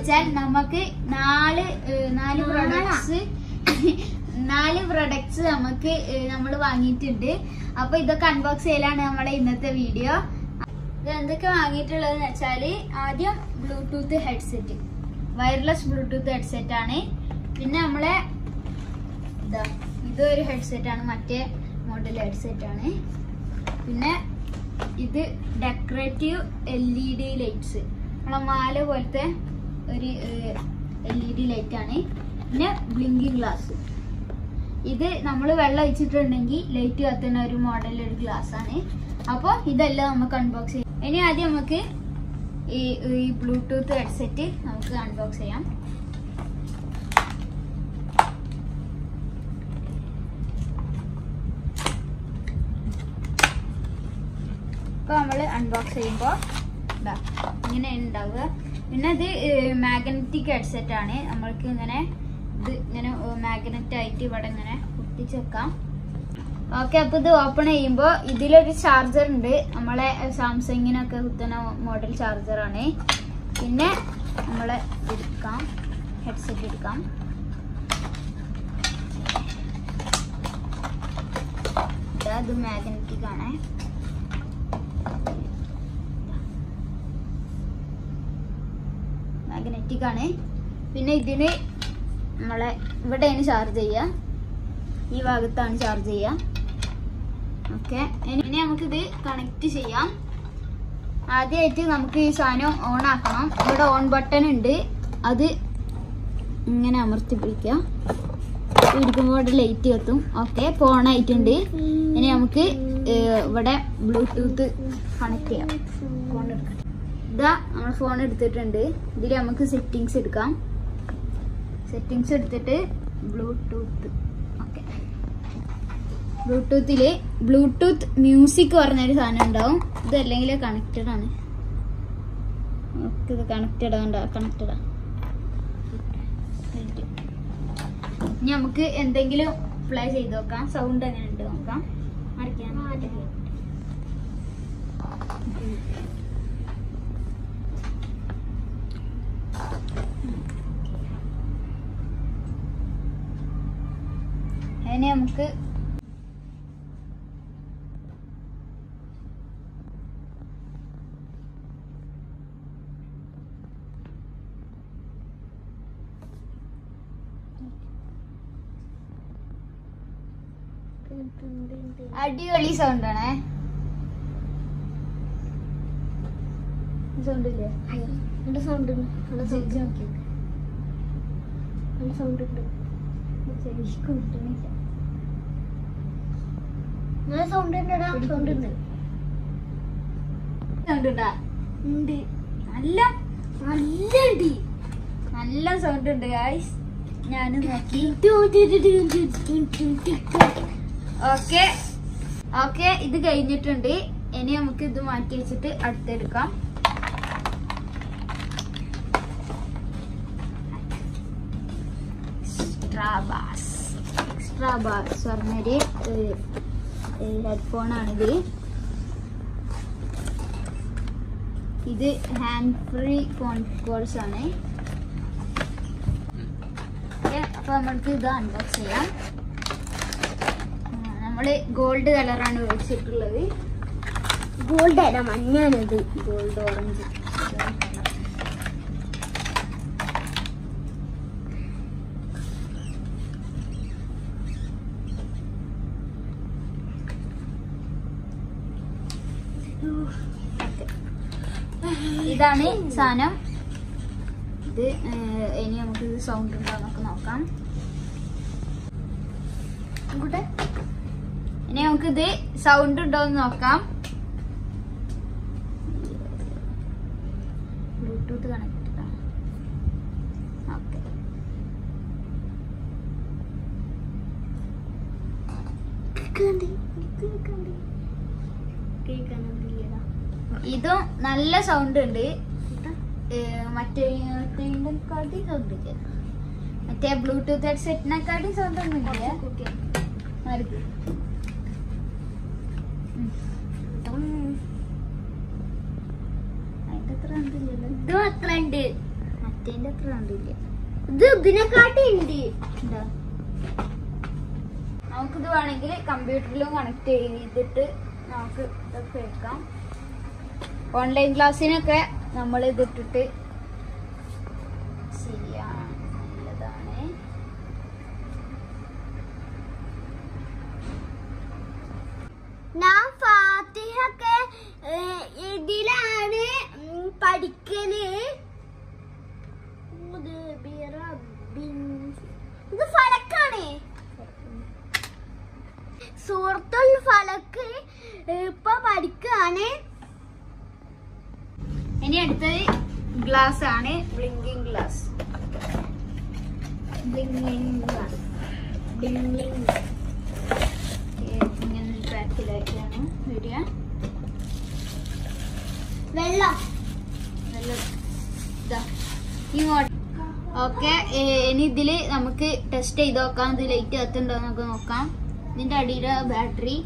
വെച്ചാൽ നമുക്ക് നാല് ഏഹ്, നാല് പ്രൊഡക്ട്സ് നാല് പ്രൊഡക്ട്സ് നമുക്ക് നമ്മൾ വാങ്ങിയിട്ടുണ്ട് അപ്പൊ ഇതൊക്കെ അൺബോക്സ് ചെയ്യലാണ് നമ്മുടെ ഇന്നത്തെ വീഡിയോ ഇത് എന്തൊക്കെ വാങ്ങിയിട്ടുള്ളതെന്ന് വെച്ചാല് ആദ്യം Bluetooth headset wireless Bluetooth headset ആണ് പിന്നെ നമ്മളെ ഇതാ ഇതൊരു ഹെഡ്സെറ്റ് ആണ് മറ്റേ മോഡൽ ഹെഡ്സെറ്റ് ആണ് പിന്നെ ഇത് decorative L E D lights നമ്മളെ മാല പോലത്തെ ഒരു എൽ ഇ ഡി ലൈറ്റ് ആണ് പിന്നെ ബ്ലിങ്കിങ് ഗ്ലാസ് ഇത് നമ്മൾ വെള്ളം ഒഴിച്ചിട്ടുണ്ടെങ്കിൽ ലൈറ്റ് കത്തുന്ന ഒരു മോഡൽ ഒരു ഗ്ലാസ് ആണ് അപ്പോൾ ഇതെല്ലാം നമുക്ക് അൺബോക്സ് ചെയ്യാം ഇനി ആദ്യം നമുക്ക് ഈ ഈ ബ്ലൂടൂത്ത് ഹെഡ്സെറ്റ് നമുക്ക് അൺബോക്സ് ചെയ്യാം ഇപ്പൊ നമ്മൾ അൺബോക്സ് ചെയ്യുമ്പോൾ ഇതാ ഇങ്ങനെ ഉണ്ടാവുക പിന്നെ ഇത് മാഗ്നറ്റിക് ഹെഡ്സെറ്റ് ആണ് നമ്മൾക്ക് ഇങ്ങനെ ഇത് ഇങ്ങനെ മാഗ്നറ്റ് ആയിട്ട് ഇവിടെ ഇങ്ങനെ ഒട്ടിച്ച് വെക്കാം ഓക്കെ അപ്പൊ ഇത് ഓപ്പൺ ചെയ്യുമ്പോൾ ഇതിലൊരു ചാർജർ ഉണ്ട് നമ്മളെ സാംസങ്ങിനൊക്കെ കുത്തുന്ന മോഡൽ ചാർജർ ആണ് പിന്നെ നമ്മളെ എടുക്കാം ഹെഡ്സെറ്റ് എടുക്കാം ഇതാ ഇത് മാഗ്നറ്റിക് ആണ് മാഗ്നറ്റിക് ആണ് പിന്നെ ഇതിന് നമ്മളെ ഇവിടെയാണ് ചാർജ് ചെയ്യുക ഈ ഭാഗത്താണ് ചാർജ് ചെയ്യുക ഓക്കെ ഇനി നമുക്കിത് കണക്ട് ചെയ്യാം ആദ്യമായിട്ട് നമുക്ക് ഈ സാധനം ഓൺ ആക്കണം ഇവിടെ ഓൺ ബട്ടൺ ഉണ്ട് അത് ഇങ്ങനെ അമർത്തി പിടിക്കുക പിടിക്കുമ്പോൾ ഇവിടെ ലൈറ്റ് കത്തും ഓക്കെ ഇപ്പോൾ ഓൺ ആയിട്ടുണ്ട് ഇനി നമുക്ക് ഏഹ്, ഇവിടെ ബ്ലൂടൂത്ത് കണക്ട് ചെയ്യാം ഫോൺ എടുക്കാം ഇതാ നമ്മൾ ഫോൺ എടുത്തിട്ടുണ്ട് ഇതിൽ നമുക്ക് സെറ്റിങ്സ് എടുക്കാം സെറ്റിങ്സ് എടുത്തിട്ട് ബ്ലൂടൂത്ത് ഓക്കെ ബ്ലൂടൂത്തില് ബ്ലൂടൂത്ത് മ്യൂസിക് പറഞ്ഞൊരു സാധനം ഉണ്ടാവും ഇത് അല്ലെങ്കിൽ കണക്റ്റഡ് ആണ് ഓക്കെ ഇത് കണക്റ്റഡ് ആണ് കണക്റ്റഡ് ആണ് ഇനി നമുക്ക് എന്തെങ്കിലും പ്ലേ ചെയ്ത് നോക്കാം സൗണ്ട് എങ്ങനെ ഉണ്ട് നോക്കാം അടിക്കാൻ അതിനെ നമുക്ക് അടിപൊളി സൗണ്ട് ആണേ സൗണ്ട് ഇല്ലേ നല്ല സൗണ്ട് ഉണ്ട് നല്ല സൗണ്ട് ചെവിക്ക് നോക്കി നല്ല സൗണ്ട് ഉണ്ട് ചെവിക്ക് കിട്ടണില്ല നല്ല സൗണ്ട് ഉണ്ടടാ സൗണ്ട് ഉണ്ട് സൗണ്ട് ഉണ്ടാ ഉണ്ട് നല്ല നല്ല ഉണ്ട് നല്ല സൗണ്ട് ഉണ്ട് ഗായ്സ് ഞാനും നോക്കി ഓക്കെ ഓക്കെ ഇത് കഴിഞ്ഞിട്ടുണ്ട് ഇനി നമുക്ക് ഇത് മാറ്റി വെച്ചിട്ട് അടുത്തെടുക്കാം എക്സ്ട്രാ ബാസ് എക്സ്ട്രാ ബാസ് പറഞ്ഞൊരു ഹെഡ്ഫോൺ ആണിത് ഇത് ഹാൻഡ് ഫ്രീ ഫോൺ കോഴ്സ് ആണ് ഓക്കെ അപ്പൊ നമ്മൾക്ക് ഇത് അൺബോക്സ് ചെയ്യാം നമ്മൾ ഗോൾഡ് കളറാണ് മേടിച്ചിട്ടുള്ളത് ഗോൾഡ് അല്ല മഞ്ഞാണത് ഗോൾഡ് ഓറഞ്ച് ഇതാണ് സാധനം ഇത് ഏഹ്, ഇനി നമുക്ക് ഇത് സൗണ്ട് ഉണ്ടോ എന്നൊക്കെ നോക്കാം ഇവിടെ ഇനി നമുക്ക് ഇത് സൗണ്ട് ഉണ്ടോ എന്ന് നോക്കാം ബ്ലൂടൂത്ത് കണക്ട് ആണ് ഓക്കെ കേൾക്കണ്ട് കേൾക്കണ്ട് കേൾക്കാനൊന്നുമില്ലടാ ഇതും നല്ല സൗണ്ട് ഉണ്ട് ഏഹ്, മറ്റേ മറ്റേതിനെക്കാട്ടി സൗണ്ട് ഇല്ല മറ്റേ ബ്ലൂടൂത്ത് ഹെഡ്സെറ്റിനെക്കാട്ടി സൗണ്ട് ഒന്നും ഇല്ല ആർക്ക്? ഉം. അതിന്റെ അത്ര സൗണ്ട് ഇല്ലല്ലോ ഇത് അത്ര ഉണ്ട് മറ്റേ മറ്റേന്റെ അത്ര കണ്ടില്ല ഇത് ഇതിനെക്കാട്ടി ഉണ്ട് എന്താ നമുക്കിത് വേണമെങ്കിൽ കമ്പ്യൂട്ടറിലും കണക്ട് ചെയ്തിട്ട് നമുക്ക് ഇതൊക്കെ എടുക്കാം ഓൺലൈൻ ക്ലാസ്സിനൊക്കെ നമ്മൾ ഇതിട്ടിട്ട് ശരിയാണ് നല്ലതാണ് ഞാൻ ഫാത്തിഹൊക്കെ ഏഹ്, ഇതിലാണ് ഉം, പഠിക്കല് ഇത് ബിറബിൻ- ഇത് ഫലക്കാണ് സൂറത്തുൽ ഫലക്ക് ഇപ്പൊ പഠിക്കാണ് ഇനി അടുത്തത് ഗ്ലാസ് ആണ് ബ്ലിങ്കിങ് ഗ്ലാസ് ബ്ലിങ്കിങ് ഗ്ലാസ് ഇങ്ങനെ പാക്കിലാക്കിയാണ് വരിക വെള്ളം നല്ല ഇതാ ഇങ്ങോട്ട് ഓക്കെ ഇനി ഇതില് നമുക്ക് ടെസ്റ്റ് ചെയ്ത് നോക്കാം ഇത് ലൈറ്റ് കത്തുണ്ടോ എന്നൊക്കെ നോക്കാം ഇതിന്റെ അടിയിലെ ബാറ്ററി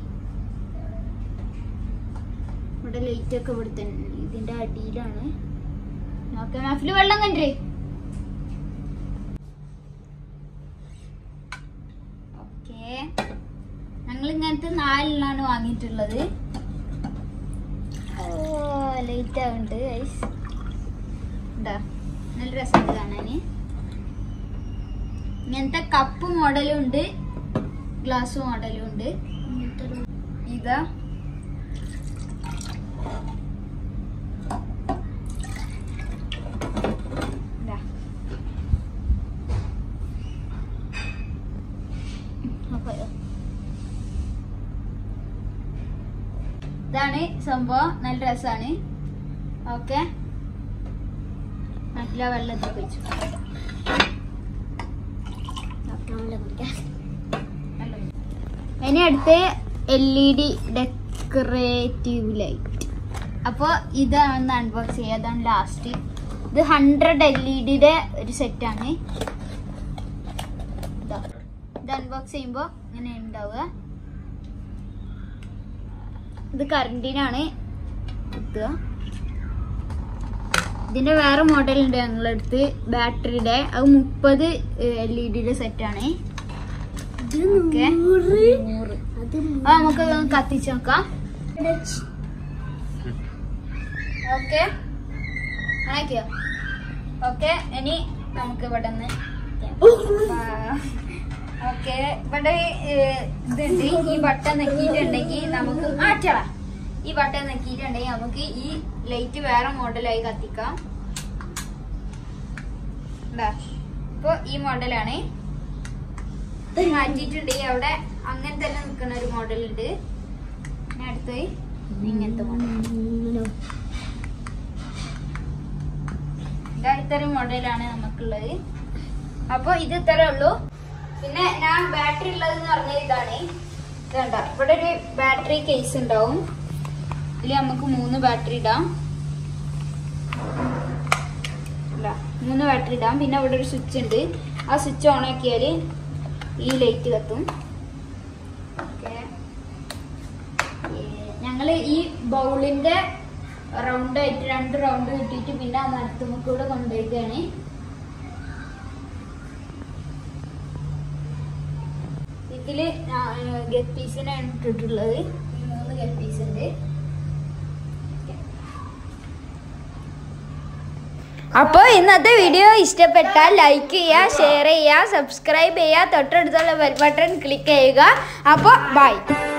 ഇവിടെ ലൈറ്റ് ഒക്കെ ഇവിടെ തന്നെ ഇതിന്റെ അടിയിലാണ് ഓക്കെ മാഫില് വെള്ളം കണ്ടേ ഓക്കെ ഞങ്ങൾ ഇങ്ങനത്തെ നാലെണ്ണാണ് വാങ്ങിയിട്ടുള്ളത് ഓ ലൈറ്റ് ആവുന്നുണ്ട് ഗൈസ് ഉണ്ടാ നല്ല രസമുണ്ട് കാണാന് ഇങ്ങനത്തെ കപ്പ് മോഡലും ഉണ്ട് ഗ്ലാസ് മോഡലും ഉണ്ട് ഇതാ ഇതാ. അപ്പൊ ഇതാണ് സംഭവം നല്ല രസമാണ് ഓക്കെ നല്ല വെള്ളത്തിൽ വെച്ചു ഇനി അടുത്ത് L E D decorative light അപ്പോൾ ഇതാണ് അൺബോക്സ് ചെയ്യുക അതാണ് ലാസ്റ്റ് ഇത് ഹൺഡ്രഡ് എൽ ഇ ഡിയുടെ ഒരു സെറ്റാണ് ഇത് അൺബോക്സ് ചെയ്യുമ്പോൾ ഇങ്ങനെ ഉണ്ടാവുക ഇത് കറണ്ടിനാണ് കുത്തുക ഇതിന്റെ വേറെ മോഡൽ ഉണ്ട് ഞങ്ങളടുത്ത് ബാറ്ററിയുടെ അത് മുപ്പത് എൽ ഇ ഡിയുടെ സെറ്റാണ് ഇത് ഓക്കെ നൂറ് നൂറ് അത് ആ നമുക്ക് ഇതൊന്ന് കത്തിച്ച് നോക്കാം ഓക്കെ ആക്കിയോ ഓക്കെ ഇനി നമുക്ക് ഇവിടെ നിന്ന് ഓക്കെ ഇവിടെ ഏഹ്, ഇതുണ്ട് ഈ ബട്ടൺ നെക്കിയിട്ടുണ്ടെങ്കിൽ നമുക്ക് മാറ്റണം ഈ ബട്ടൺ നെക്കിയിട്ടുണ്ടെങ്കിൽ നമുക്ക് ഈ ലൈറ്റ് വേറെ മോഡലായി കത്തിക്കാം ഇതാ. ഇപ്പൊ ഈ മോഡലാണ് ഇത് മാറ്റിയിട്ടുണ്ടെങ്കിൽ അവിടെ അങ്ങനെ തന്നെ നിൽക്കുന്ന ഒരു മോഡൽ ഉണ്ട് പിന്നെ അടുത്ത് ഇങ്ങനത്തെ മോഡൽ ഇത് അടുത്തൊരു മോഡലാണ് നമുക്കുള്ളത് അപ്പൊ ഇത് ഇത്രേ ഉള്ളൂ പിന്നെ ഞാൻ ബാറ്ററി ഉള്ളത് എന്ന് പറഞ്ഞത് ഇതാണ് ഇത് കണ്ട ഇവിടെ ഒരു ബാറ്ററി കേസ് ഉണ്ടാവും ഇതിൽ നമുക്ക് മൂന്ന് ബാറ്ററി ഇടാം ഇല്ല, മൂന്ന് ബാറ്ററി ഇടാം പിന്നെ ഇവിടെ ഒരു സ്വിച്ച് ഉണ്ട് ആ സ്വിച്ച് ഓൺ ആക്കിയാൽ ഈ ലൈറ്റ് കത്തും ഓക്കെ ഞങ്ങള് ഈ ബൗളിന്റെ റൗണ്ട് ആയിട്ട് രണ്ട് റൗണ്ട് കിട്ടിയിട്ട് പിന്നെ ആ മരത്തുമ്മക്കൂടെ കൊണ്ടുപോയിക്കാണ് ഇതില് ഗെറ്റ് പീസിനാണ് ഇട്ടിട്ടുള്ളത് ഈ മൂന്ന് ഗെറ്റ് പീസ് ഉണ്ട് അപ്പോൾ ഇന്നത്തെ വീഡിയോ ഇഷ്ടപ്പെട്ടാൽ ലൈക്ക് ചെയ്യുക ഷെയർ ചെയ്യുക സബ്സ്ക്രൈബ് ചെയ്യുക തൊട്ടടുത്തുള്ള ബെൽ ബട്ടൺ ക്ലിക്ക് ചെയ്യുക അപ്പോൾ ബൈ